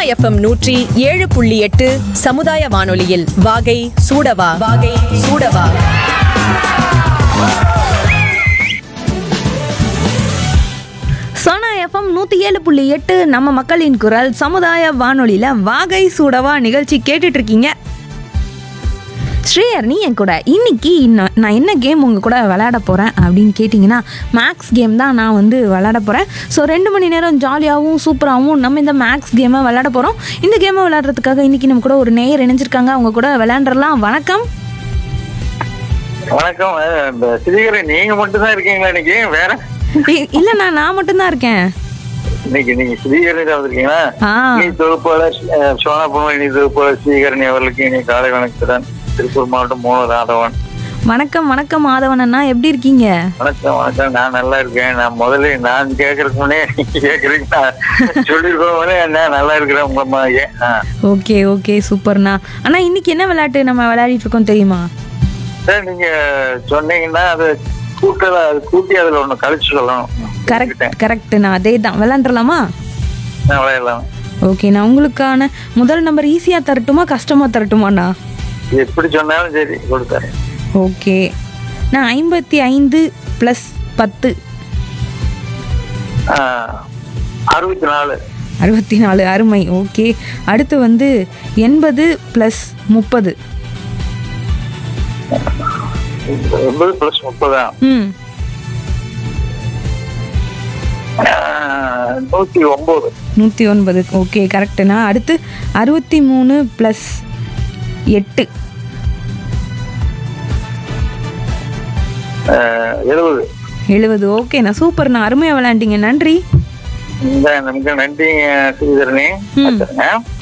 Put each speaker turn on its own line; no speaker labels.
FM நூற்றி ஏழு புள்ளி எட்டு சமுதாய வானொலியில் வாகை சூடவா வாகை சூடவா
சோனா எஃப்எம் நூற்றி ஏழு புள்ளி எட்டு நம்ம மக்களின் குரல் சமுதாய வானொலியில் வாகை சூடவா நிகழ்ச்சி கேட்டுட்டு இருக்கீங்க ஸ்ரேயர் நீ என் கூட இன்னைக்கு இன்ன- நான் என்ன கேம் உங்கள் கூட விளையாட போகிறேன் அப்படின்னு கேட்டிங்கன்னா மேக்ஸ் கேம் தான் நான் வந்து விளையாட போகிறேன் ஸோ ரெண்டு மணி நேரம் ஜாலியாகவும் சூப்பராகவும் நம்ம இந்த மேக்ஸ் கேமை விளையாட போகிறோம் இந்த கேமை விளையாடுறதுக்காக இன்னைக்கு நம்ம கூட ஒரு நேயர் இணைஞ்சிருக்காங்க அவங்க கூட விளையாண்டுறலாம் வணக்கம்
வணக்கம் அஹ், இந்த ஸ்ரீகரன் நீங்க மட்டும் தான் இருக்கீங்களா இன்னைக்கு வேற
இ- இல்லைண்ணா நான் மட்டும்தான் இருக்கேன்
இன்னைக்கு நீங்க ஸ்ரீகரன் வந்திருக்கீங்களா
ஆ
நீ தொகுப்பாளர் அஹ், சோனா பொம்மை நீ தொகுப்பாளர் ஸ்ரீகரணி அவர்களுக்கு இனி காலை வணக்கத்துடன் திருப்பூர் மாவட்டம் மூணு ராதவன்
வணக்கம் வணக்கம் மாதவன் அண்ணா எப்படி இருக்கீங்க
வணக்கம் வணக்கம் நான் நல்லா இருக்கேன் நான் முதல்ல நான் கேட்கறதுக்கு முன்னே நீங்க கேட்கறீங்க நான் சொல்லிருக்கோம் நான் நல்லா இருக்கிறேன் உங்க மாதிரி ஆ.
ஓகே ஓகே சூப்பர்ண்ணா அண்ணா இன்னைக்கு என்ன விளையாட்டு நம்ம விளையாடிட்டு இருக்கோம் தெரியுமா
சார் நீங்க சொன்னீங்கன்னா அது கூட்டல அது கூட்டி அதுல ஒண்ணு கழிச்சு சொல்லணும்
கரெக்ட் கரெக்ட்ண்ணா அதே தான் விளையாண்டுலாமா
நான் விளையாடலாம்
ஓகே நான் உங்களுக்கான முதல் நம்பர் ஈஸியாக தரட்டுமா கஷ்டமாக தரட்டுமாண்ணா
எப்படி சொன்னாலும் சரி கொடுத்தாரு
ஓகே நான் ஐம்பத்தி ஐந்து ப்ளஸ் பத்து
அறுபத்தி நாலு
அறுபத்தி நாலு அருமை ஓகே அடுத்து வந்து எண்பது ப்ளஸ் முப்பது
ஒன்பது பிளஸ் முப்பதா
ம்
ஆஹ், நூத்தி ஒன்பது
நூற்றி ஒன்பது ஓகே கரெக்டுண்ணா அடுத்து அறுபத்தி மூணு ப்ளஸ் எட்டு
ஆஹ், எழுபது
எழுபது ஓகேண்ணா சூப்பர்ண்ணா அருமையாக விளையாண்டீங்க நன்றி
இந்த நமக்கு நன்றி ஸ்ரீதரணி வச்சிருங்க